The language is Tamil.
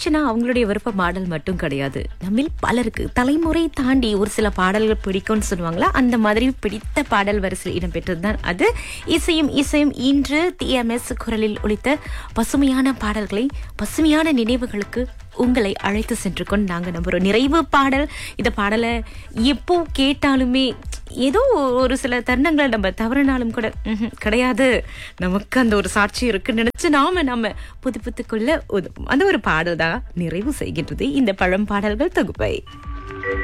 நிகழ்ச்சினா அவங்களுடைய விருப்ப பாடல் மட்டும் கிடையாது நம்மில் பலருக்கு தலைமுறை தாண்டி ஒரு சில பாடல்கள் பிடிக்கும்னு சொல்லுவாங்களா அந்த மாதிரி பிடித்த பாடல் வரிசையில் இடம்பெற்றதுதான் அது இசையும் இசையும் இன்று டிஎம்எஸ் குரலில் ஒலித்த பசுமையான பாடல்களை பசுமையான நினைவுகளுக்கு உங்களை அழைத்து சென்று கொண்டு நாங்க நம்புறோம் நிறைவு பாடல் இந்த பாடலை எப்போ கேட்டாலுமே ஏதோ ஒரு சில தருணங்களை நம்ம தவறினாலும் கூட ம்ஹும், கிடையாது நமக்கு அந்த ஒரு சாட்சி இருக்குன்னு நினைச்சு நாம நம்ம புதுப்பித்துக் கொள்ள உதவும் அந்த ஒரு பாடல் தான் நிறைவு செய்கின்றது இந்த பழம் பாடல்கள் தொகுப்பை